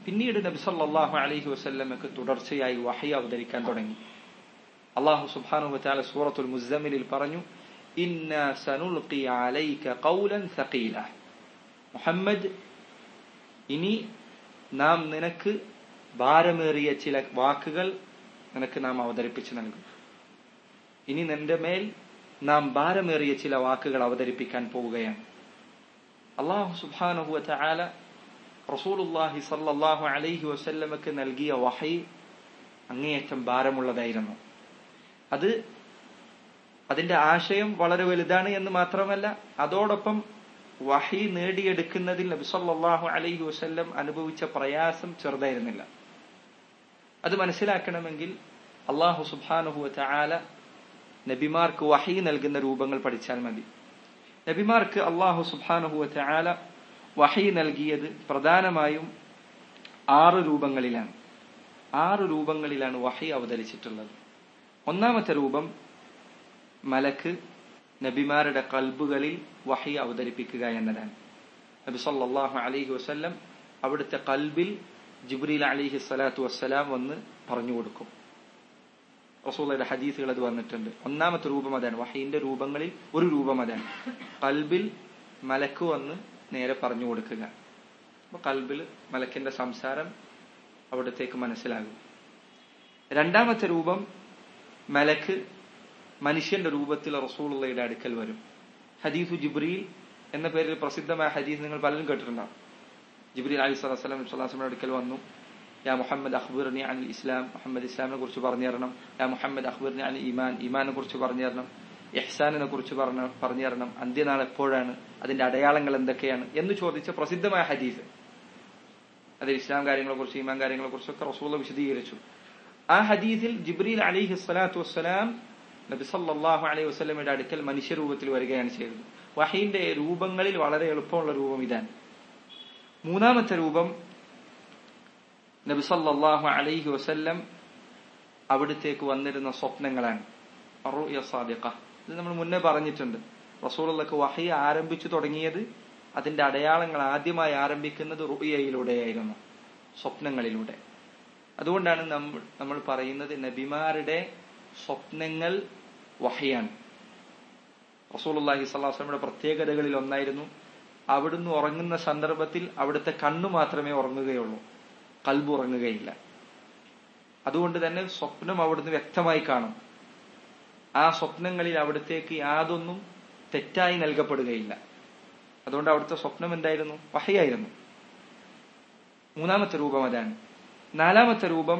പിന്നീട് നബി സല്ലല്ലാഹു അലൈഹി വസല്ലമക്ക് തുടർച്ചയായി വഹി അവതരിക്കാൻ തുടങ്ങി അള്ളാഹു സുബ്ഹാനഹു വതആല സൂറത്തുൽ മുസ്സമിലിൽ പറഞ്ഞു ഇന്ന സനുൽഖി അലൈക ഖൗലൻ സഖീല മുഹമ്മദ് ഇനി നാം നിനക്ക് ഭാരമേറിയ ചില വാക്കുകൾ നിനക്ക് നാം അവതരിപ്പിച്ചു നൽകും ഇനി നിന്റെ മേൽ നാം ഭാരമേറിയ ചില വാക്കുകൾ അവതരിപ്പിക്കാൻ പോവുകയാണ് അള്ളാഹു സുബ്ഹാനഹു വതആല റസൂലുള്ളാഹി സല്ലല്ലാഹു അലൈഹി വസല്ലമക്ക് നൽകിയ വഹി അങ്ങേയറ്റം ഭാരമുള്ളതായിരുന്നു അത് അതിന്റെ ആശയം വളരെ വലുതാണ് എന്ന് മാത്രമല്ല അതോടൊപ്പം വഹി നേടിയെടുക്കുന്നതിൽ നബി സല്ലല്ലാഹു അലൈഹി വസല്ലം അനുഭവിച്ച പ്രയാസം ചെറുതായിരുന്നില്ല അത് മനസ്സിലാക്കണമെങ്കിൽ അള്ളാഹു സുബ്ഹാനഹു വതആല നബിമാർക്ക് വഹി നൽകുന്ന രൂപങ്ങൾ പഠിച്ചാൽ മതി നബിമാർക്ക് അള്ളാഹു സുബ്ഹാനഹു വതആല വഹി നൽകിയത് പ്രധാനമായും ആറ് രൂപങ്ങളിലാണ് ആറ് രൂപങ്ങളിലാണ് വഹി അവതരിച്ചിട്ടുള്ളത് ഒന്നാമത്തെ രൂപം മലക്ക് നബിമാരുടെ കൽബുകളിൽ വഹി അവതരിപ്പിക്കുക എന്നതാണ് നബി സല്ലല്ലാഹു അലൈഹി വസല്ലം അവിടുത്തെ കൽബിൽ ജിബ്രീൽ അലിഹി സ്വലാത്തു വസ്സലാം വന്ന് പറഞ്ഞു കൊടുക്കും റസൂലയുടെ ഹദീസുകൾ അത് വന്നിട്ടുണ്ട് ഒന്നാമത്തെ രൂപം അതാണ് വഹീന്റെ രൂപങ്ങളിൽ ഒരു രൂപം അതാണ് കൽബിൽ മലക്ക് വന്ന് നേരെ പറഞ്ഞു കൊടുക്കുക അപ്പൊ കൽബിൽ മലക്കിന്റെ സംസാരം അവിടത്തേക്ക് മനസ്സിലാകും രണ്ടാമത്തെ രൂപം മലക്ക് മനുഷ്യന്റെ രൂപത്തിൽ റസൂലുള്ളയുടെ അടുക്കൽ വരും ഹദീസു ജിബ്രീൽ എന്ന പേരിൽ പ്രസിദ്ധമായ ഹദീസ് നിങ്ങൾ പലരും കേട്ടിട്ടുണ്ടാവും ജിബ്രീൽ അലി സ്വലാസ്ലാം സ്വലാസ്ലമിന്റെ അടുക്കൽ വന്നു യാ മുഹമ്മദ് അഖ്ബിർനി അനിൽ ഇസ്ലാം മുഹമ്മദ് ഇസ്ലാമിനെ കുറിച്ച് പറഞ്ഞു തരണം യാ മുഹമ്മദ് അഖ്ബിർനി അനിൽ ഇമാൻ ഇമാനെ കുറിച്ച് പറഞ്ഞു തരണം ഇഹ്സാനിനെ കുറിച്ച് പറഞ്ഞ പറഞ്ഞു തരണം അന്ത്യനാൾ എപ്പോഴാണ് അതിന്റെ അടയാളങ്ങൾ എന്തൊക്കെയാണ് എന്ന് ചോദിച്ച പ്രസിദ്ധമായ ഹദീസ് അത് ഇസ്ലാം കാര്യങ്ങളെ കുറിച്ച് ഈമാൻ കാര്യങ്ങളെ കുറിച്ചൊക്കെ റസൂല വിശദീകരിച്ചു ആ ഹദീസിൽ ജിബ്രീൽ അലിഹി സ്വലാത്തു വസ്സലാം നബി സല്ലല്ലാഹു അലൈഹി വസല്ലമയുടെ അടുക്കൽ മനുഷ്യരൂപത്തിൽ വരികയാണ് ചെയ്തത് വഹീന്റെ രൂപങ്ങളിൽ വളരെ എളുപ്പമുള്ള രൂപം ഇതാണ് മൂന്നാമത്തെ രൂപം നബി സല്ലല്ലാഹു അലൈഹി വസല്ലം അവിടത്തേക്ക് വന്നിരുന്ന സ്വപ്നങ്ങളാണ് അറുയ സാദിഖ ഇത് നമ്മൾ മുന്നേ പറഞ്ഞിട്ടുണ്ട് റസൂലുള്ളക്ക് വഹി ആരംഭിച്ചു തുടങ്ങിയത് അതിന്റെ അടയാളങ്ങൾ ആദ്യമായി ആരംഭിക്കുന്നത് റുയയിലൂടെയായിരുന്നു സ്വപ്നങ്ങളിലൂടെ അതുകൊണ്ടാണ് നമ്മൾ നമ്മൾ പറയുന്നത് നബിമാരുടെ സ്വപ്നങ്ങൾ വഹയാണ് റസൂലുള്ളാഹി സ്വലാസ്ലമിയുടെ പ്രത്യേകതകളിൽ ഒന്നായിരുന്നു അവിടുന്ന് ഉറങ്ങുന്ന സന്ദർഭത്തിൽ അവിടുത്തെ കണ്ണു മാത്രമേ ഉറങ്ങുകയുള്ളൂ കൽബ് ഉറങ്ങുകയില്ല അതുകൊണ്ട് തന്നെ സ്വപ്നം അവിടുന്ന് വ്യക്തമായി കാണും ആ സ്വപ്നങ്ങളിൽ അവിടത്തേക്ക് യാതൊന്നും തെറ്റായി നൽകപ്പെടുകയില്ല അതുകൊണ്ട് അവിടുത്തെ സ്വപ്നം എന്തായിരുന്നു വഹയായിരുന്നു മൂന്നാമത്തെ രൂപം അതാണ് നാലാമത്തെ രൂപം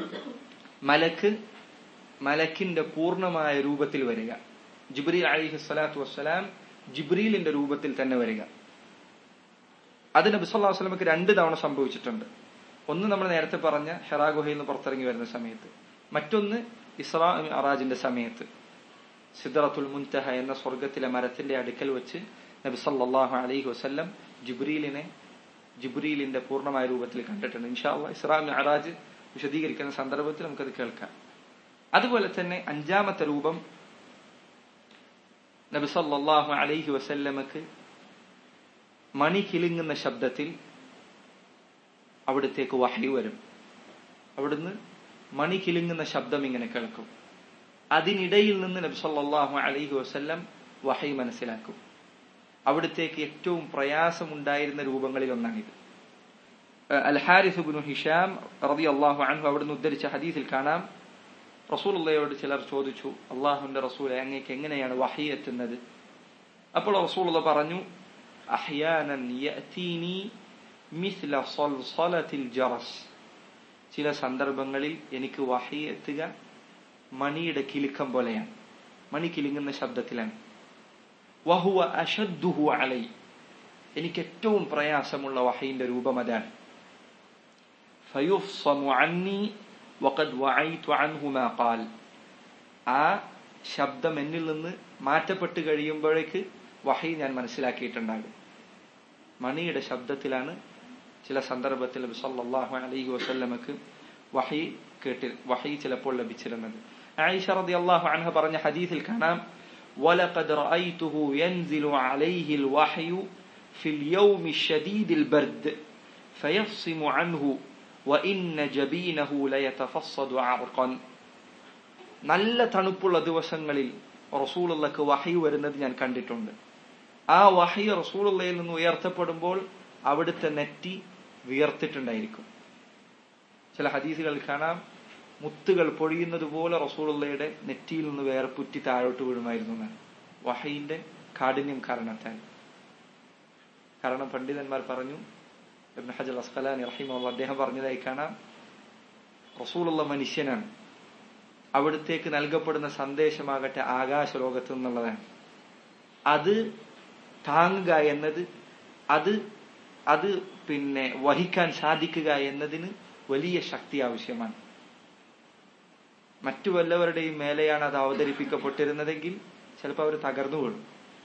മലക്ക് മലക്കിന്റെ പൂർണ്ണമായ രൂപത്തിൽ വരിക ജിബ്രീൽ അലിഹി സ്വലാത്തു വസ്സലാം ജിബ്രീലിന്റെ രൂപത്തിൽ തന്നെ വരിക അത് നബി സല്ലല്ലാഹു അലൈഹി വസല്ലമക്ക് രണ്ട് തവണ സംഭവിച്ചിട്ടുണ്ട് ഒന്ന് നമ്മൾ നേരത്തെ പറഞ്ഞ ഹെറാ ഗുഹയിൽ നിന്ന് പുറത്തിറങ്ങി വരുന്ന സമയത്ത് മറ്റൊന്ന് ഇസ്രാ അറാജിന്റെ സമയത്ത് സിദ്റത്തുൽ മുൻതഹ എന്ന സ്വർഗത്തിലെ മരത്തിന്റെ അടുക്കൽ വെച്ച് നബി സല്ലല്ലാഹു അലൈഹി വസല്ലം ജിബ്രീലിനെ ജിബ്രീലിന്റെ പൂർണ്ണമായ രൂപത്തിൽ കണ്ടിട്ടുണ്ട് ഇൻഷാ അള്ളാഹ് ഇസ്രാ അറാജ് വിശദീകരിക്കുന്ന സന്ദർഭത്തിൽ നമുക്കത് കേൾക്കാം അതുപോലെ തന്നെ അഞ്ചാമത്തെ രൂപം നബി സല്ലല്ലാഹു അലൈഹി വസല്ലമക്ക് മണി കിലുങ്ങുന്ന ശബ്ദത്തിൽ അവിടത്തേക്ക് വഹി വരും അവിടുന്ന് മണി കിലുങ്ങുന്ന ശബ്ദം ഇങ്ങനെ കേൾക്കും അതിനിടയിൽ നിന്ന് നബി സല്ലല്ലാഹു അലൈഹി വസല്ലം വഹി മനസ്സിലാക്കും അവിടത്തേക്ക് ഏറ്റവും പ്രയാസമുണ്ടായിരുന്ന രൂപങ്ങളിൽ ഒന്നാണിത് അൽ ഹാരിസ് ബിനു ഹിഷാം റളിയല്ലാഹു അൻഹു അവിടുന്ന് ഉദ്ധരിച്ച ഹദീസിൽ കാണാം റസൂലുള്ളയോട് ചിലർ ചോദിച്ചു അള്ളാഹുവിന്റെ റസൂലെ അങ്ങേക്ക് എങ്ങനെയാണ് വഹി എത്തുന്നത് അപ്പോൾ റസൂലുള്ള പറഞ്ഞു അഹ്യാനൻ യഅതീനി മിസ്ല സൽസലത്തിൽ ജറസ് ചില സന്ദർഭങ്ങളിൽ എനിക്ക് വഹി എത്തുക മണിയുടെ കിലുക്കം പോലെയാണ് മണി കിലുങ്ങുന്ന ശബ്ദത്തിലാണ് വഹുവ അഷദ്ദുഹു അലൈ എനിക്ക് ഏറ്റവും പ്രയാസമുള്ള വഹയിന്റെ രൂപം അതാണ് ഫയുഫ്സമു അന്നി വഖദ് വഅയ്തു അൻഹു മാ ഖാൽ ആ ശബ്ദം എന്നിൽ നിന്ന് മാറ്റപ്പെട്ട് കഴിയുമ്പോഴേക്ക് വഹി ഞാൻ മനസ്സിലാക്കിയിട്ടുണ്ടാകും മണിയുടെ ശബ്ദത്തിലാണ് ചില സന്ദർഭത്തിൽ സല്ലല്ലാഹു അലൈഹി വസല്ലമക്ക് വഹി കേട്ടി വഹി ചിലപ്പോൾ ലഭിച്ചിരുന്നത് ആയിഷ റളിയല്ലാഹു അൻഹ പറഞ്ഞ ഹദീസിൽ കാണാം ولقد رأيته ينزل عليه الوحي في اليوم الشديد البرد فيفصم عنه وإن جبينه ليتفصد عرقا നല്ല തണുപ്പുള്ള ദിവസങ്ങളിൽ റസൂലുള്ളക്ക് വഹി വരുന്നത് ഞാൻ കണ്ടിട്ടുണ്ട് ആ വഹി റസൂലുള്ളയിൽ നിന്ന് ഉയർത്തപ്പെടുമ്പോൾ അവിടുത്തെ നെറ്റി വിയർത്തിട്ടുണ്ടായിരിക്കും ചില ഹദീസുകൾ കാണാം മുത്തുകൾ പൊഴിയുന്നത് പോലെ റസൂലുള്ളയുടെ നെറ്റിയിൽ നിന്ന് വേറെ പുറ്റി താഴോട്ട് വീഴുമായിരുന്നു എന്നാണ് വഹയിന്റെ കാഠിന്യം കാരണത്താൽ കാരണം പണ്ഡിതന്മാർ പറഞ്ഞു ഇബ്നു ഹജർ അസ്ഖലാനി റഹിമുള്ള അദ്ദേഹം പറഞ്ഞതായി കാണാം റസൂലുള്ള മനുഷ്യനാണ് അവിടത്തേക്ക് നൽകപ്പെടുന്ന സന്ദേശമാകട്ടെ ആകാശ ലോകത്ത് നിന്നുള്ളതാണ് അത് താങ്ങുക എന്നത് അത് അത് പിന്നെ വഹിക്കാൻ സാധിക്കുക എന്നതിന് വലിയ ശക്തി ആവശ്യമാണ് മറ്റു വല്ലവരുടെയും മേലെയാണ് അത് അവതരിപ്പിക്കപ്പെട്ടിരുന്നതെങ്കിൽ ചിലപ്പോൾ അവർ തകർന്നു വീഴും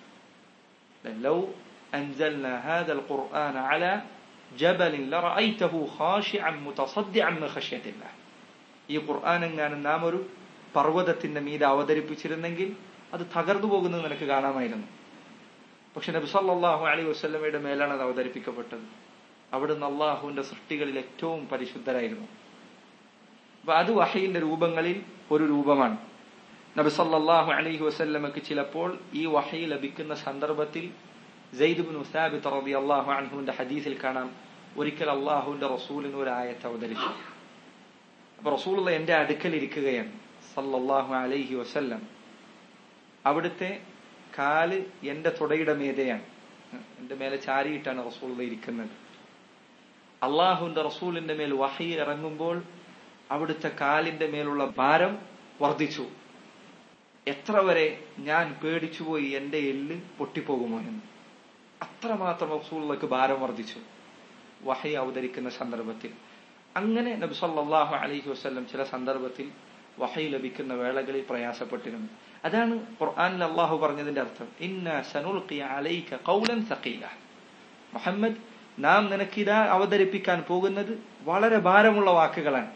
ലൗ أنزلنا هذا القرآن على جبل لرأيته خاشعا متصدعا من خشية الله ഈ ഖുർആൻ എങ്ങാനും നാം ഒരു പർവ്വതത്തിന്റെ മീതെ അവതരിപ്പിച്ചിരുന്നെങ്കിൽ അത് തകർന്നു പോകുന്നത് നിനക്ക് കാണാമായിരുന്നു പക്ഷെ നബി സല്ലല്ലാഹു അലൈഹി വസല്ലമയുടെ മേലാണ് അത് അവതരിപ്പിക്കപ്പെട്ടത് അവിടുന്ന് അള്ളാഹുവിന്റെ സൃഷ്ടികളിൽ ഏറ്റവും പരിശുദ്ധരായിരുന്നു അപ്പൊ അത് വഹയിന്റെ രൂപങ്ങളിൽ ഒരു രൂപമാണ് നബി സല്ലല്ലാഹു അലൈഹി വസല്ലമക്ക് ചിലപ്പോൾ ഈ വഹയി ലഭിക്കുന്ന സന്ദർഭത്തിൽ സെയ്ദ് ബിൻ ഉസാബിത്ത് റളിയല്ലാഹു അൻഹുവിന്റെ ഹദീസിൽ കാണാം ഒരിക്കൽ അള്ളാഹുവിന്റെ റസൂലിന് ഒരു ആയത്ത് അവതരിച്ചു അപ്പൊ റസൂലുള്ള എന്റെ അടുക്കൽ ഇരിക്കുകയാണ് സല്ലല്ലാഹു അലൈഹി വസല്ലം അവിടുത്തെ കാല് എന്റെ തുടയുടെ മീതെയാണ് എന്റെ മേലെ ചാരിയിട്ടാണ് റസൂലുള്ള ഇരിക്കുന്നത് അള്ളാഹുവിന്റെ റസൂലിന്റെ മേൽ വഹി ഇറങ്ങുമ്പോൾ അവിടുത്തെ കാലിന്റെ മേലുള്ള ഭാരം വർദ്ധിച്ചു എത്ര വരെ ഞാൻ പേടിച്ചുപോയി എന്റെ എല്ല് പൊട്ടിപ്പോകുമോ എന്ന് അത്രമാത്രം റസൂലുള്ളക്ക് ഭാരം വർദ്ധിച്ചു വഹി അവതരിക്കുന്ന സന്ദർഭത്തിൽ അങ്ങനെ നബി സല്ലല്ലാഹു അലൈഹി വസല്ലം ചില സന്ദർഭത്തിൽ വഹി ലഭിക്കുന്ന വേളകളിൽ പ്രയാസപ്പെട്ടിരുന്നു അതാണ് ഖുർആനിൽ അള്ളാഹു പറഞ്ഞതിന്റെ അർത്ഥം ഇന്ന സനുൽഖി അലൈക ഖൗലൻ സഖീല മുഹമ്മദ് നാം നിനക്കിതാ അവതരിപ്പിക്കാൻ പോകുന്നത് വളരെ ഭാരമുള്ള വാക്കുകളാണ്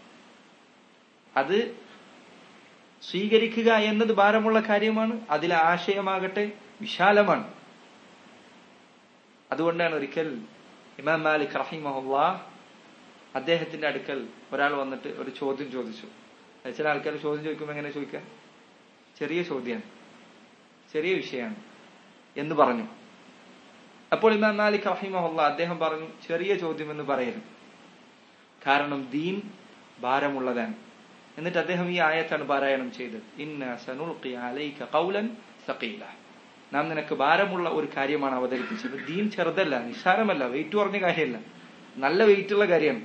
അത് സ്വീകരിക്കുക എന്നത് ഭാരമുള്ള കാര്യമാണ് അതിലെ ആശയമാകട്ടെ വിശാലമാണ് അതുകൊണ്ടാണ് ഒരിക്കൽ ഇമാം മാലിക് റഹിമഹുല്ലാ അദ്ദേഹത്തിന്റെ അടുക്കൽ ഒരാൾ വന്നിട്ട് ഒരു ചോദ്യം ചോദിച്ചു ചില ആൾക്കാർ ചോദ്യം ചോദിക്കുമ്പോൾ എങ്ങനെ ചോദിക്കുക ചെറിയ ചോദ്യമാണ് ചെറിയ വിഷയമാണ് എന്ന് പറഞ്ഞു അപ്പോൾ ഇമാം മാലിക് റഹിമഹുല്ല അദ്ദേഹം പറഞ്ഞു ചെറിയ ചോദ്യം എന്ന് പറയരുത് കാരണം ദീൻ ഭാരമുള്ളതാണ് എന്നിട്ട് അദ്ദേഹം ഈ ആയത്താണ് പാരായണം ചെയ്തത് ഇന്ന സനുൽഖി അലൈക ഖൗലൻ സഖീല നാം നിനക്ക് ഭാരമുള്ള ഒരു കാര്യമാണ് അവതരിപ്പിച്ചത് ദീൻ ചെറുതല്ല നിസ്സാരമല്ല വെയിറ്റ് കുറഞ്ഞ കാര്യമല്ല നല്ല വെയിറ്റുള്ള കാര്യമാണ്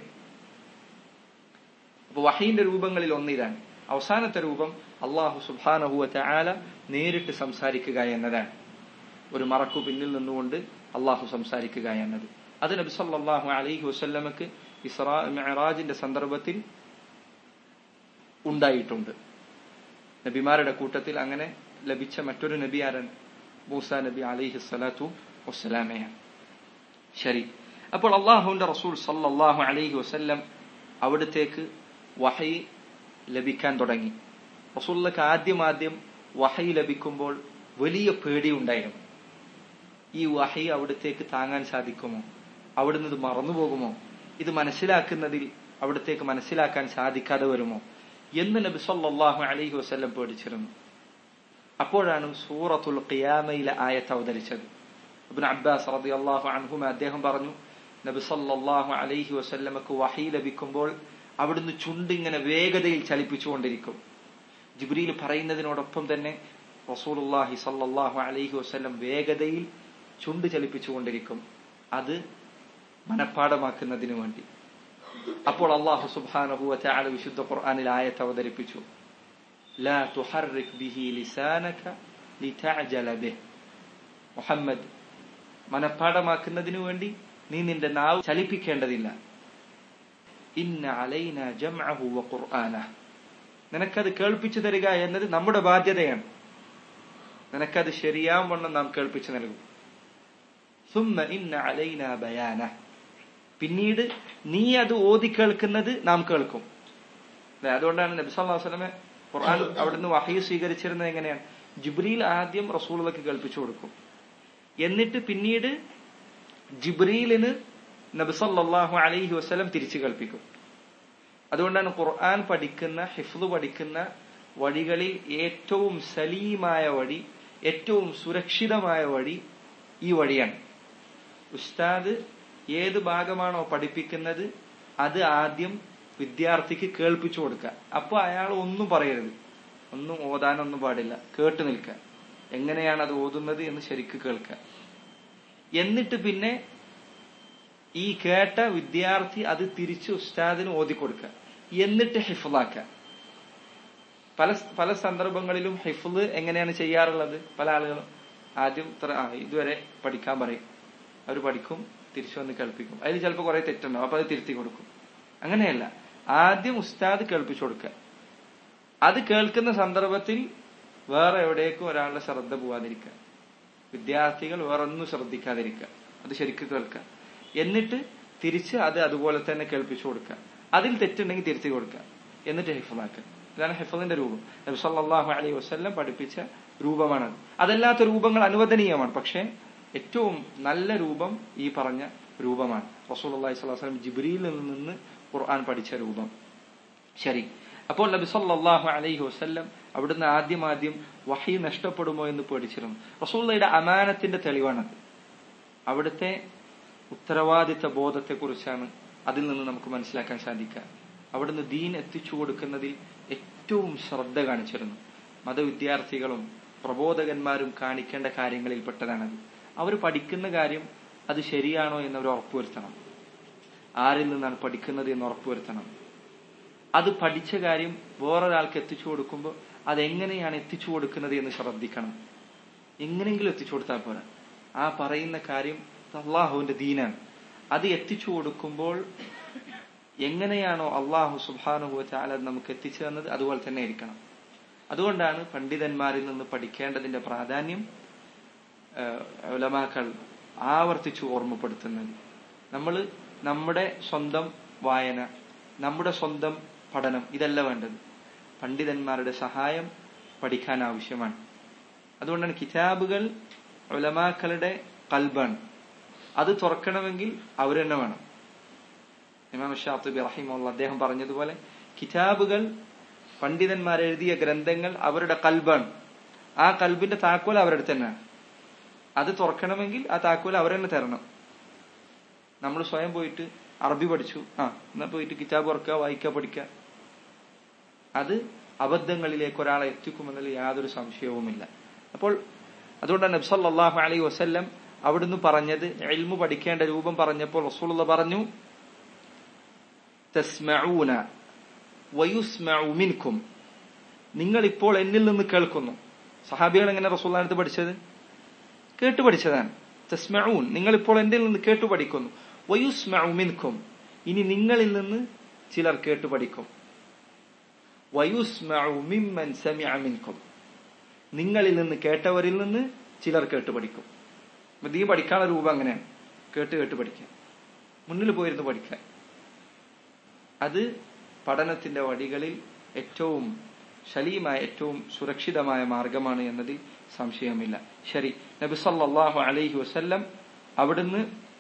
അപ്പൊ വഹീന്റെ രൂപങ്ങളിൽ ഒന്നിതാണ് അവസാനത്തെ രൂപം അള്ളാഹു സുബാനഹുവ ആല നേരിട്ട് സംസാരിക്കുക എന്നതാണ് ഒരു മറക്കു പിന്നിൽ നിന്നുകൊണ്ട് അള്ളാഹു സംസാരിക്കുക എന്നത് അത് നബി സല്ലല്ലാഹു അലൈഹി വസല്ലമക്ക് ഇസ്രാ മെഹറാജിന്റെ സന്ദർഭത്തിൽ ഉണ്ടായിട്ടുണ്ട് നബിമാരുടെ കൂട്ടത്തിൽ അങ്ങനെ ലഭിച്ച മറ്റൊരു നബി ആരാണ് മൂസ നബി അലൈഹി സ്വലാത്തു വസ്സലാമയാണ് ശരി അപ്പോൾ അള്ളാഹുവിന്റെ റസൂൽ സല്ലല്ലാഹു അലൈഹി വസല്ലം അവിടത്തേക്ക് വഹൈ ലഭിക്കാൻ തുടങ്ങി റസൂല്ലക്ക് ആദ്യം ആദ്യം വഹൈ ലഭിക്കുമ്പോൾ വലിയ പേടിയുണ്ടായിരുന്നു ഈ വഹൈ അവിടത്തേക്ക് താങ്ങാൻ സാധിക്കുമോ അവിടുന്ന് ഇത് മറന്നുപോകുമോ ഇത് മനസ്സിലാക്കുന്നതിൽ അവിടത്തേക്ക് മനസ്സിലാക്കാൻ സാധിക്കാതെ വരുമോ എന്ന് നബി സല്ലല്ലാഹു അലൈഹി വസല്ലം പേടിച്ചിരുന്നു അപ്പോഴാണ് സൂറത്തുൽ ഖിയാമയിലെ ആയത്ത് അവതരിച്ചത് ഇബ്നു അബ്ബാസ് റളിയല്ലാഹു അൻഹുമ അദ്ദേഹം പറഞ്ഞു നബി സല്ലല്ലാഹു അലൈഹി വസല്ലമക്ക് വഹി ലഭിക്കുമ്പോൾ അവിടുന്ന് ചുണ്ടിങ്ങനെ വേഗതയിൽ ചലിപ്പിച്ചുകൊണ്ടിരിക്കും ജിബ്രീൽ പറയുന്നതിനോടൊപ്പം തന്നെ റസൂലുള്ളാഹി സല്ലല്ലാഹു അലൈഹി വസല്ലം വേഗതയിൽ ചുണ്ട് ചലിപ്പിച്ചുകൊണ്ടിരിക്കും അത് മനഃപ്പാടമാക്കുന്നതിന് വേണ്ടി അപ്പോൾ അള്ളാഹു സുബ്ഹാനഹു വതആല വിശുദ്ധ ഖുർആനിൽ ആയത്ത് അവതരിപ്പിച്ചു ലാ തുഹർറിക് ബിഹി ലിസാനക ലിതഅജല ബിഹ് മുഹമ്മദ് മനഃപ്പാടമാക്കുന്നതിനു വേണ്ടി നീ നിന്റെ നാവ് ചലിപ്പിക്കേണ്ടതില്ല ഇന്ന അലൈന ജംഅഹു വ ഖുർആന നിനക്കത് കേൾപ്പിച്ചു തരിക എന്നത് നമ്മുടെ ബാധ്യതയാണ് നിനക്കത് ശരിയാവണ്ണം നാം കേൾപ്പിച്ചു നൽകും സുമ്മ ഇന്ന അലൈന ബയാന പിന്നീട് നീ അത് ഓതി കേൾക്കുന്നത് നാം കേൾക്കും അതുകൊണ്ടാണ് നബി സല്ലല്ലാഹു അലൈഹി വസല്ലമെ ഖുർആൻ അവിടുന്ന് വഹി സ്വീകരിച്ചിരുന്നത് എങ്ങനെയാണ് ജിബ്രീൽ ആദ്യം റസൂലുള്ളക്ക് കേൾപ്പിച്ചു കൊടുക്കും എന്നിട്ട് പിന്നീട് ജിബ്രീലിന് നബിസല്ലാഹു അലൈഹി വസ്ലം തിരിച്ചു കൽപ്പിക്കും അതുകൊണ്ടാണ് ഖുർആൻ പഠിക്കുന്ന ഹിഫ്ദ് പഠിക്കുന്ന വഴികളിൽ ഏറ്റവും സലീമായ വഴി ഏറ്റവും സുരക്ഷിതമായ വഴി ഈ വഴിയാണ് ഉസ്താദ് ഏത് ഭാഗമാണോ പഠിപ്പിക്കുന്നത് അത് ആദ്യം വിദ്യാർത്ഥിക്ക് കേൾപ്പിച്ചു കൊടുക്കുക അപ്പൊ അയാൾ ഒന്നും പറയരുത് ഒന്നും ഓതാനൊന്നും പാടില്ല കേട്ടു നിൽക്കുക എങ്ങനെയാണ് അത് ഓതുന്നത് എന്ന് ശരിക്ക് കേൾക്കുക എന്നിട്ട് പിന്നെ ഈ കേട്ട വിദ്യാർത്ഥി അത് തിരിച്ച് ഉസ്താദിന് ഓതിക്കൊടുക്കുക എന്നിട്ട് ഹിഫുലാക്കുക പല പല സന്ദർഭങ്ങളിലും ഹിഫുല് എങ്ങനെയാണ് ചെയ്യാറുള്ളത് പല ആളുകളും ആദ്യം ആ ഇതുവരെ പഠിക്കാൻ പറയും അവർ പഠിക്കും തിരിച്ചു വന്ന് കേൾപ്പിക്കും അതിൽ ചിലപ്പോൾ കുറെ തെറ്റുണ്ടാവും അപ്പൊ അത് തിരുത്തി കൊടുക്കും അങ്ങനെയല്ല ആദ്യം ഉസ്താദ് കേൾപ്പിച്ചു കൊടുക്കുക അത് കേൾക്കുന്ന സന്ദർഭത്തിൽ വേറെ എവിടേക്കും ഒരാളുടെ ശ്രദ്ധ പോവാതിരിക്കുക വിദ്യാർത്ഥികൾ വേറൊന്നും ശ്രദ്ധിക്കാതിരിക്കുക അത് ശരിക്കും കേൾക്കുക എന്നിട്ട് തിരിച്ച് അത് അതുപോലെ തന്നെ കേൾപ്പിച്ചു കൊടുക്കുക അതിൽ തെറ്റുണ്ടെങ്കിൽ തിരുത്തി കൊടുക്കുക എന്നിട്ട് ഹിഫലാക്കുക ഇതാണ് ഹിഫലിന്റെ രൂപം നബി സല്ലല്ലാഹു അലൈഹി വസല്ലം പഠിപ്പിച്ച രൂപമാണത് അതല്ലാത്ത രൂപങ്ങൾ അനുവദനീയമാണ് പക്ഷേ ഏറ്റവും നല്ല രൂപം ഈ പറഞ്ഞ രൂപമാണ് റസൂൽ അള്ളാഹി സ്വലാഹു വസ്ലം ജിബ്രിയിൽ നിന്ന് ഖുർആൻ പഠിച്ച രൂപം ശരി അപ്പോൾ നബി സല്ലല്ലാഹു അലൈഹി വസല്ലം അവിടുന്ന് ആദ്യം ആദ്യം വഹി നഷ്ടപ്പെടുമോ എന്ന് പേടിച്ചിരുന്നു റസൂള്ളയുടെ അമാനത്തിന്റെ തെളിവാണത് അവിടുത്തെ ഉത്തരവാദിത്ത ബോധത്തെക്കുറിച്ചാണ് അതിൽ നിന്ന് നമുക്ക് മനസ്സിലാക്കാൻ സാധിക്കുക അവിടുന്ന് ദീൻ എത്തിച്ചു കൊടുക്കുന്നതിൽ ഏറ്റവും ശ്രദ്ധ കാണിച്ചിരുന്നു മതവിദ്യാർത്ഥികളും പ്രബോധകന്മാരും കാണിക്കേണ്ട കാര്യങ്ങളിൽ പെട്ടതാണത് അവർ പഠിക്കുന്ന കാര്യം അത് ശരിയാണോ എന്നവർ ഉറപ്പുവരുത്തണം ആരിൽ നിന്നാണ് പഠിക്കുന്നത് എന്ന് ഉറപ്പുവരുത്തണം അത് പഠിച്ച കാര്യം വേറൊരാൾക്ക് എത്തിച്ചു കൊടുക്കുമ്പോൾ അതെങ്ങനെയാണ് എത്തിച്ചു കൊടുക്കുന്നത് എന്ന് ശ്രദ്ധിക്കണം എങ്ങനെങ്കിലും എത്തിച്ചു കൊടുത്താൽ പോരാ ആ പറയുന്ന കാര്യം അള്ളാഹുവിന്റെ ദീനാണ് അത് എത്തിച്ചു കൊടുക്കുമ്പോൾ എങ്ങനെയാണോ അള്ളാഹു സുബാനുഭവ ചാല നമുക്ക് എത്തിച്ചു തന്നത് അതുപോലെ തന്നെ ഇരിക്കണം അതുകൊണ്ടാണ് പണ്ഡിതന്മാരിൽ നിന്ന് പഠിക്കേണ്ടതിന്റെ പ്രാധാന്യം ഉലമാക്കൾ ആവർത്തിച്ചു ഓർമ്മപ്പെടുത്തുന്നത് നമ്മൾ നമ്മുടെ സ്വന്തം വായന നമ്മുടെ സ്വന്തം പഠനം ഇതല്ല വേണ്ടത് പണ്ഡിതന്മാരുടെ സഹായം പഠിക്കാൻ ആവശ്യമാണ് അതുകൊണ്ടാണ് കിതാബുകൾ ഉലമാക്കളുടെ കൽബാണ് അത് തുറക്കണമെങ്കിൽ അവർ തന്നെ വേണം ഇമാം ഷാത്തുബി റഹിമുള്ള അദ്ദേഹം പറഞ്ഞതുപോലെ കിതാബുകൾ പണ്ഡിതന്മാർ എഴുതിയ ഗ്രന്ഥങ്ങൾ അവരുടെ കൽബാണ് ആ കൽബിന്റെ താക്കോൽ അവരുടെ തന്നെയാണ് അത് തുറക്കണമെങ്കിൽ ആ താക്കോൽ അവർ തന്നെ തരണം നമ്മൾ സ്വയം പോയിട്ട് അറബി പഠിച്ചു ആ എന്നാ പോയിട്ട് കിതാബ് തുറക്കുക വായിക്കുക പഠിക്കുക അത് അബദ്ധങ്ങളിലേക്ക് ഒരാളെ എത്തിക്കുമെന്നതിൽ യാതൊരു സംശയവുമില്ല അപ്പോൾ അതുകൊണ്ടാണ് നബ്സല്ലാഹു അലൈ വസ്ല്ലം അവിടുന്ന് പറഞ്ഞത് എൽമു പഠിക്കേണ്ട രൂപം പറഞ്ഞപ്പോൾ റസൂലുള്ള പറഞ്ഞു തസ്മഊന വയുസ്മഉ മിൻകും നിങ്ങൾ ഇപ്പോൾ എന്നിൽ നിന്ന് കേൾക്കുന്നു സഹാബികൾ എങ്ങനെ റസൂള്ളാനത്ത് പഠിച്ചത് കേട്ടു പഠിച്ചതാണ് തസ്മഊൻ നിങ്ങൾ ഇപ്പോൾ എന്നിൽ നിന്ന് കേട്ടു പഠിക്കുന്നു വയുസ്മഉ മിൻകും ഇനി നിങ്ങളിൽ നിന്ന് ചിലർ കേട്ടു പഠിക്കും വയുസ്മഉ മിമ്മൻ സമിഅ മിൻകും നിങ്ങളിൽ നിന്ന് കേട്ടവരിൽ നിന്ന് ചിലർ കേട്ടു പഠിക്കും ദീ പഠിക്കാനുള്ള രൂപം അങ്ങനെയാണ് കേട്ട് കേട്ട് പഠിക്കുക മുന്നിൽ പോയിരുന്ന് പഠിക്കുക അത് പഠനത്തിന്റെ വഴികളിൽ ഏറ്റവും ശലീമായ ഏറ്റവും സുരക്ഷിതമായ മാർഗമാണ് എന്നതിൽ സംശയമില്ല ശരി നബി സല്ലല്ലാഹു അലൈഹി വസല്ലം അവിടുന്ന്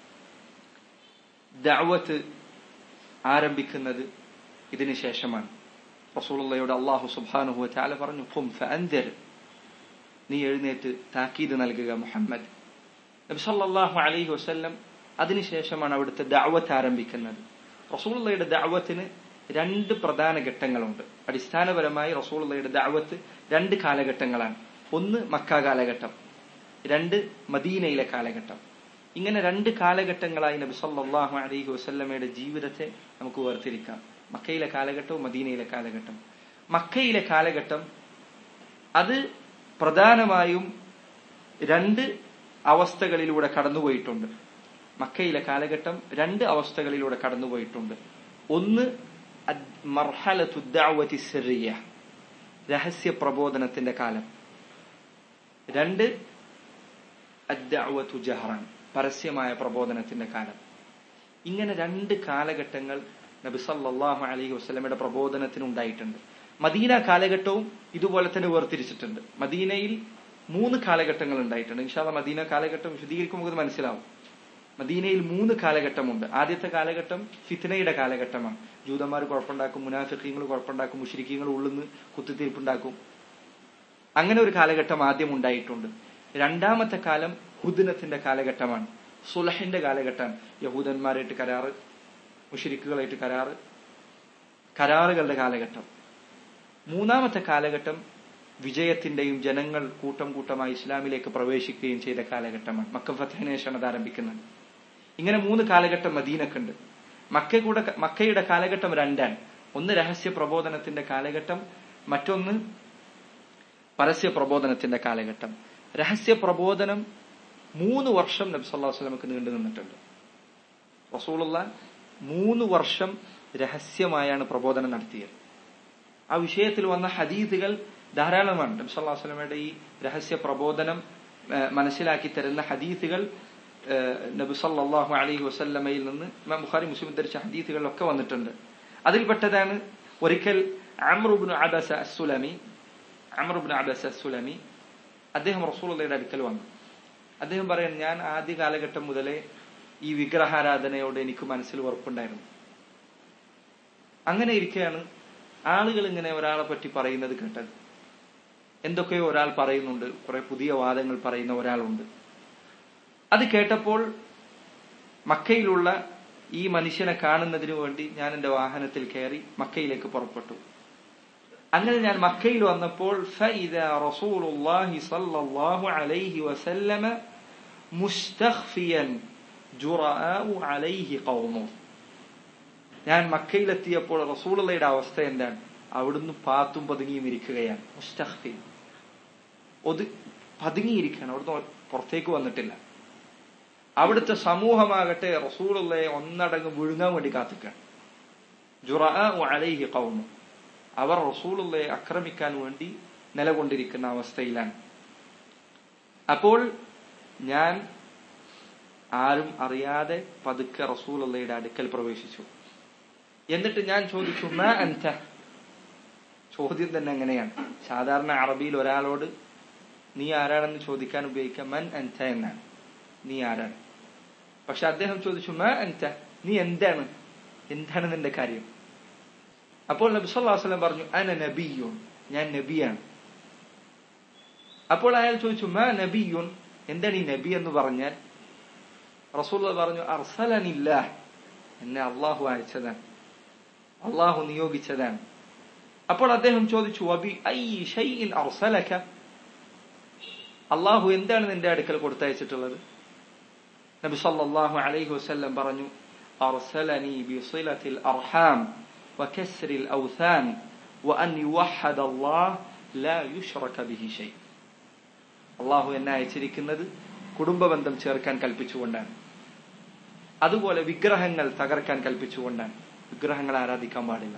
ദഅവത്ത് ആരംഭിക്കുന്നത് ഇതിന് ശേഷമാണ് റസൂലുള്ളയോട് അള്ളാഹു സുബ്ഹാനഹു വതആല പറഞ്ഞു ഖും ഫഅൻദിർ നീ എഴുന്നേറ്റ് താക്കീത് നൽകുക മുഹമ്മദ് നബി സല്ലല്ലാഹു അലൈഹി വസല്ലം അതിനുശേഷമാണ് അവിടുത്തെ ദഅവത്ത് ആരംഭിക്കുന്നത് റസൂലുള്ളയുടെ ദഅവത്തിന് രണ്ട് പ്രധാന ഘട്ടങ്ങളുണ്ട് അടിസ്ഥാനപരമായി റസൂലുള്ളയുടെ ദഅവത്ത് രണ്ട് കാലഘട്ടങ്ങളാണ് ഒന്ന് മക്ക കാലഘട്ടം രണ്ട് മദീനയിലെ കാലഘട്ടം ഇങ്ങനെ രണ്ട് കാലഘട്ടങ്ങളായി നബി സല്ലല്ലാഹു അലൈഹി വസല്ലമയുടെ ജീവിതത്തെ നമുക്ക് വേർതിരിക്കാം മക്കയിലെ കാലഘട്ടവും മദീനയിലെ കാലഘട്ടം മക്കയിലെ കാലഘട്ടം അത് പ്രധാനമായും രണ്ട് അവസ്ഥകളിലൂടെ കടന്നുപോയിട്ടുണ്ട് മക്കയിലെ കാലഘട്ടം രണ്ട് അവസ്ഥകളിലൂടെ കടന്നുപോയിട്ടുണ്ട് ഒന്ന് മർഹലത്തുദ്ദാവതി സിറിയ രഹസ്യ പ്രബോധനത്തിന്റെ കാലം രണ്ട് അദ്ദഅവതു ജഹറൻ പരസ്യമായ പ്രബോധനത്തിന്റെ കാലം ഇങ്ങനെ രണ്ട് കാലഘട്ടങ്ങൾ നബി സല്ലല്ലാഹു അലൈഹി വസല്ലമയുടെ പ്രബോധനത്തിന് ഉണ്ടായിട്ടുണ്ട് മദീന കാലഘട്ടവും ഇതുപോലെ തന്നെ വേർതിരിച്ചിട്ടുണ്ട് മദീനയിൽ മൂന്ന് കാലഘട്ടങ്ങൾ ഉണ്ടായിട്ടുണ്ട് ഇൻഷാല്ല മദീന കാലഘട്ടം വിശദീകരിക്കുമ്പോൾ ഇത് മനസ്സിലാവും മദീനയിൽ മൂന്ന് കാലഘട്ടമുണ്ട് ആദ്യത്തെ കാലഘട്ടം ഫിത്നയുടെ കാലഘട്ടമാണ് ജൂതന്മാർ കുഴപ്പമുണ്ടാക്കും മുനാഫിക്കീങ്ങൾ കുഴപ്പമുണ്ടാക്കും മുഷരിക്കീങ്ങൾ ഉള്ളുന്ന് കുത്തിത്തീർപ്പുണ്ടാക്കും അങ്ങനെ ഒരു കാലഘട്ടം ആദ്യം ഉണ്ടായിട്ടുണ്ട് രണ്ടാമത്തെ കാലം ഹുദിനത്തിന്റെ കാലഘട്ടമാണ് സുലഹിന്റെ കാലഘട്ടമാണ് യഹൂദന്മാരായിട്ട് കരാറ് മുഷരിക്കുകളായിട്ട് കരാറ് കരാറുകളുടെ കാലഘട്ടം മൂന്നാമത്തെ കാലഘട്ടം വിജയത്തിന്റെയും ജനങ്ങൾ കൂട്ടം കൂട്ടമായി ഇസ്ലാമിലേക്ക് പ്രവേശിക്കുകയും ചെയ്ത കാലഘട്ടമാണ് മക്കം ഫത്തഹിന് ശേഷമാണ് അത് ആരംഭിക്കുന്നത് ഇങ്ങനെ മൂന്ന് കാലഘട്ടം മദീനക്കുണ്ട് മക്ക കൂടെ മക്കയുടെ കാലഘട്ടം രണ്ടാണ് ഒന്ന് രഹസ്യ പ്രബോധനത്തിന്റെ കാലഘട്ടം മറ്റൊന്ന് പരസ്യ പ്രബോധനത്തിന്റെ കാലഘട്ടം രഹസ്യ പ്രബോധനം മൂന്ന് വർഷം നബി സല്ലാ വസ്ലമക്ക് നീണ്ടു നിന്നിട്ടുണ്ട് റസൂലുള്ള മൂന്ന് വർഷം രഹസ്യമായാണ് പ്രബോധനം നടത്തിയത് ആ വിഷയത്തിൽ വന്ന ഹദീദുകൾ ധാരാളമാണ് നബി സല്ലാ വസ്ലമയുടെ ഈ രഹസ്യ പ്രബോധനം മനസ്സിലാക്കി തരുന്ന ഹദീസുകൾ നബി സല്ലാഹു അലൈഹി വസല്ലമയിൽ നിന്ന് ഇമാം ബുഖാരി മുസ്ലിം ധരിച്ച ഹദീസുകളിലൊക്കെ വന്നിട്ടുണ്ട് അതിൽപ്പെട്ടതാണ് ഒരിക്കൽ അമ്രുബിന് അബസ അസുലമി അമറുബിൻ അബസ് അസുലമി അദ്ദേഹം റസൂളുള്ളയുടെ അടുക്കൽ വന്നു അദ്ദേഹം പറയാൻ ഞാൻ ആദ്യ കാലഘട്ടം മുതലേ ഈ വിഗ്രഹാരാധനയോട് എനിക്ക് മനസ്സിൽ ഉറപ്പുണ്ടായിരുന്നു അങ്ങനെ ഇരിക്കെയാണ് ആളുകൾ ഇങ്ങനെ ഒരാളെ പറ്റി പറയുന്നത് കേട്ടത് എന്തൊക്കെയോ ഒരാൾ പറയുന്നുണ്ട് കുറെ പുതിയ വാദങ്ങൾ പറയുന്ന ഒരാളുണ്ട് അത് കേട്ടപ്പോൾ മക്കയിലുള്ള ഈ മനുഷ്യനെ കാണുന്നതിനു വേണ്ടി ഞാൻ എന്റെ വാഹനത്തിൽ കയറി മക്കയിലേക്ക് പുറപ്പെട്ടു അങ്ങനെ ഞാൻ മക്കയിൽ വന്നപ്പോൾ فإذا رسول الله صلى الله عليه وسلم مستخفيا جراء عليه قومه ഞാൻ മക്കയിലെത്തിയപ്പോൾ റസൂളുള്ളയുടെ അവസ്ഥ എന്താണ് അവിടുന്ന് പാത്തും പതുങ്ങിയും ഇരിക്കുകയാണ് മുസ്തഖ്ഫി ഒതു പതുങ്ങിയിരിക്കുകയാണ് അവിടുന്ന് പുറത്തേക്ക് വന്നിട്ടില്ല അവിടുത്തെ സമൂഹമാകട്ടെ റസൂളുള്ളയെ ഒന്നടങ്ങ് വിഴുങ്ങാൻ വേണ്ടി കാത്തിക്കാണ് ജുറ അലൈഹി കൗമു അവർ റസൂലുള്ളയെ ആക്രമിക്കാൻ വേണ്ടി നിലകൊണ്ടിരിക്കുന്ന അവസ്ഥയിലാണ് അപ്പോൾ ഞാൻ ആരും അറിയാതെ പതുക്കെ റസൂലുള്ളയുടെ അടുക്കൽ പ്രവേശിച്ചു എന്നിട്ട് ഞാൻ ചോദിച്ചു മാ അൻത ചോദ്യം തന്നെ എങ്ങനെയാണ് സാധാരണ അറബിയിൽ ഒരാളോട് നീ ആരാണെന്ന് ചോദിക്കാൻ ഉപയോഗിക്കാം മൻ അൻത എന്നാണ് നീ ആരാണ് പക്ഷെ അദ്ദേഹം ചോദിച്ചു മാ അൻത നീ എന്താണ് എന്താണ് നിന്റെ കാര്യം അപ്പോൾ നബി സല്ലല്ലാഹു അലൈഹി വസല്ലം പറഞ്ഞു അന നബിയുൻ ഞാൻ നബിയാണ് അപ്പോൾ അയാൾ ചോദിച്ചു മാ നബിയുൻ എന്താണ് ഈ നബി എന്ന് പറഞ്ഞാൽ റസൂൽ പറഞ്ഞു അർസലനില്ല എന്നെ അള്ളാഹു അയച്ചതാണ് അള്ളാഹു നിയോഗിച്ചതാണ് അപ്പോൾ അദ്ദേഹം ചോദിച്ചു അബി ഐ ഷൈഇൻ അർസലക അള്ളാഹു എന്താണ് നിന്റെ അടുക്കൽ കൊടുത്തയച്ചിട്ടുള്ളത് നബി സല്ലല്ലാഹു അലൈഹി വസല്ലം പറഞ്ഞു അർസലനി ബിസിലത്തിൽ അർഹാം وكسر الأوثان وأن يوحد الله لا يشرك به شيء അള്ളാഹു എന്നെ അയച്ചിരിക്കുന്നത് കുടുംബബന്ധം ചേർക്കാൻ കൽപ്പിച്ചുകൊണ്ടാണ് അതുപോലെ വിഗ്രഹങ്ങൾ തകർക്കാൻ കൽപ്പിച്ചുകൊണ്ടാണ് വിഗ്രഹങ്ങൾ ആരാധിക്കാൻ പാടില്ല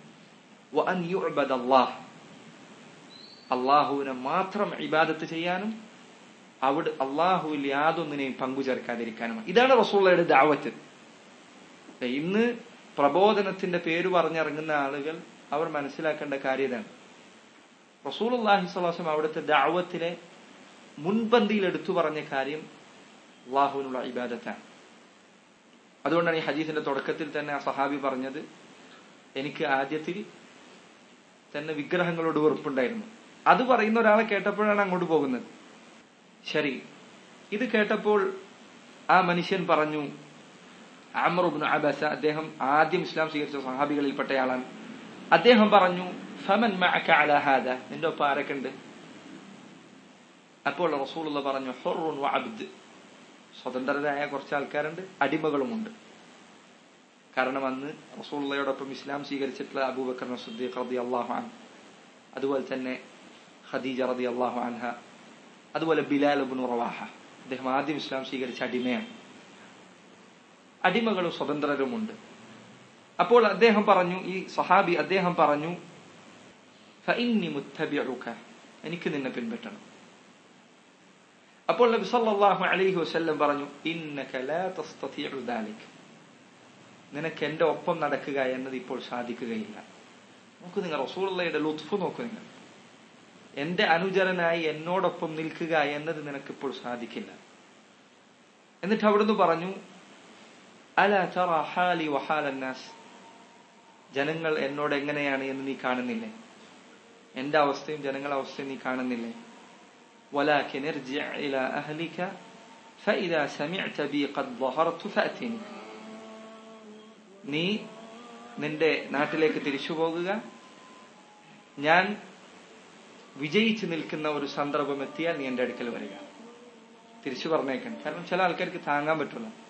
അള്ളാഹുവിനെ മാത്രം ഇബാദത്ത് ചെയ്യാനും അവിടെ അള്ളാഹുവിൽ യാതൊന്നിനെയും പങ്കു ചേർക്കാതിരിക്കാനും ഇതാണ് റസൂള്ളയുടെ ദാവത്ത് ഇന്ന് പ്രബോധനത്തിന്റെ പേര് പറഞ്ഞിറങ്ങുന്ന ആളുകൾ അവർ മനസ്സിലാക്കേണ്ട കാര്യതാണ് റസൂൽ അള്ളാഹി സ്വലാസം അവിടുത്തെ ദാവത്തിലെ മുൻപന്തിയിൽ എടുത്തു പറഞ്ഞ കാര്യം അള്ളാഹുവിനുള്ള ഇബാദത്താണ് അതുകൊണ്ടാണ് ഈ ഹദീസിന്റെ തുടക്കത്തിൽ തന്നെ ആ സഹാബി പറഞ്ഞത് എനിക്ക് ആദ്യത്തിൽ തന്നെ വിഗ്രഹങ്ങളോട് വെറുപ്പുണ്ടായിരുന്നു അത് പറയുന്ന ഒരാളെ കേട്ടപ്പോഴാണ് അങ്ങോട്ട് പോകുന്നത് ശരി ഇത് കേട്ടപ്പോൾ ആ മനുഷ്യൻ പറഞ്ഞു അമറുബിൻ അബസ അദ്ദേഹം ആദ്യം ഇസ്ലാം സ്വീകരിച്ച സഹാബികളിൽപ്പെട്ടയാളാണ് അദ്ദേഹം പറഞ്ഞു ഫമൻ അലഹാദ നിന്റെ ഒപ്പം ആരൊക്കെ ഉണ്ട് അപ്പോൾ റസൂലുള്ള പറഞ്ഞു ഹൊറുൻ അബ്ദ് സ്വതന്ത്രരായ കുറച്ച് ആൾക്കാരുണ്ട് അടിമകളുമുണ്ട് കാരണം അന്ന് റസൂള്ളയോടൊപ്പം ഇസ്ലാം സ്വീകരിച്ചിട്ടുള്ള അബൂബക്കർ സുദ്ദീഖ് റതി അള്ളാഹു അൻ അതുപോലെ തന്നെ ഖദീജ റതി അള്ളാഹു അൻഹ അതുപോലെ ബിലാൽ അബുൻ റവാഹ അദ്ദേഹം ആദ്യം ഇസ്ലാം സ്വീകരിച്ച അടിമയാണ് അടിമകളും സ്വതന്ത്രരുമുണ്ട് അപ്പോൾ അദ്ദേഹം പറഞ്ഞു ഈ സഹാബി അദ്ദേഹം പറഞ്ഞു ഫഇന്നി മുത്തബിഉക എനിക്ക് നിന്നെ പിൻപറ്റണം അപ്പോൾ നബി സല്ലല്ലാഹു അലൈഹി വസല്ലം പറഞ്ഞു ഇന്നക ലാ തസ്തതിഉ ദാലിക് നിനക്ക് എന്റെ ഒപ്പം നടക്കുക എന്നത് ഇപ്പോൾ സാധിക്കുകയില്ല നോക്കൂ നിങ്ങൾ റസൂലുള്ളയുടെ ലുത്ഫ് നോക്കൂ നിങ്ങൾ എന്റെ അനുചരനായി എന്നോടൊപ്പം നിൽക്കുക എന്നത് നിനക്കിപ്പോൾ സാധിക്കില്ല എന്നിട്ട് അവിടുന്ന് പറഞ്ഞു അല തറ ഹാലി വഹാലന്നാസ് ജനങ്ങൾ എന്നോട് എങ്ങനെയാണ് എന്ന് നീ കാണുന്നില്ലേ എന്റെ അവസ്ഥയും ജനങ്ങളുടെ അവസ്ഥയും നീ കാണുന്നില്ലേ ولكن ارجع إلى أهلك فإذا سمعت بي قد ظهرت فأتني നീ നിന്റെ നാട്ടിലേക്ക് തിരിച്ചു പോകുക ഞാൻ വിജയിച്ചു നിൽക്കുന്ന ഒരു സന്ദർഭം എത്തിയാൽ നീ എന്റെ അടുക്കൽ വരിക തിരിച്ചു പറഞ്ഞേക്കണം കാരണം ചില ആൾക്കാർക്ക് താങ്ങാൻ പറ്റില്ല